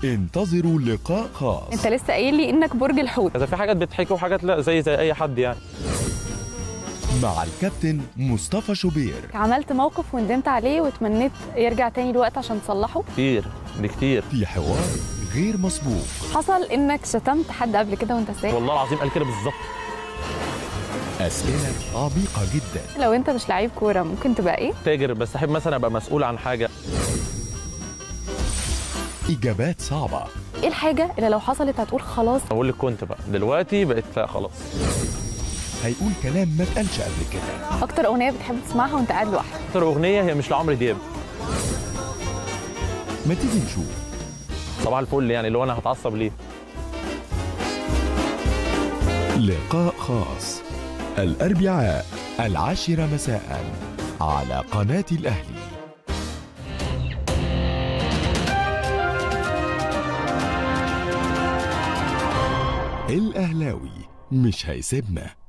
انتظروا لقاء خاص انت لسه قايل لي انك برج الحوت اذا في حاجات بتضحك وحاجات لا زي زي اي حد يعني مع الكابتن مصطفى شوبير عملت موقف وندمت عليه وتمنيت يرجع تاني الوقت عشان تصلحه كتير بكتير في حوار غير مسبوق حصل انك شتمت حد قبل كده وانت سايق والله العظيم قال كده بالظبط أسئلة عميقة جدا لو انت مش لعيب كوره ممكن تبقى ايه تاجر بس احب مثلا ابقى مسؤول عن حاجه إجابات صعبة ايه الحاجه اللي لو حصلت هتقول خلاص اقول لك كنت بقى دلوقتي بقيت لا خلاص هيقول كلام ما اتقالش قبل كده اكتر اغنيه بتحب تسمعها وانت قاعد لوحدك اكتر اغنيه هي مش لعمرو دياب ما تيجي نشوف صباح الفل يعني اللي هو انا هتعصب ليه لقاء خاص الأربعاء العاشرة مساء على قناة الأهلي الأهلاوي مش هيسيبنا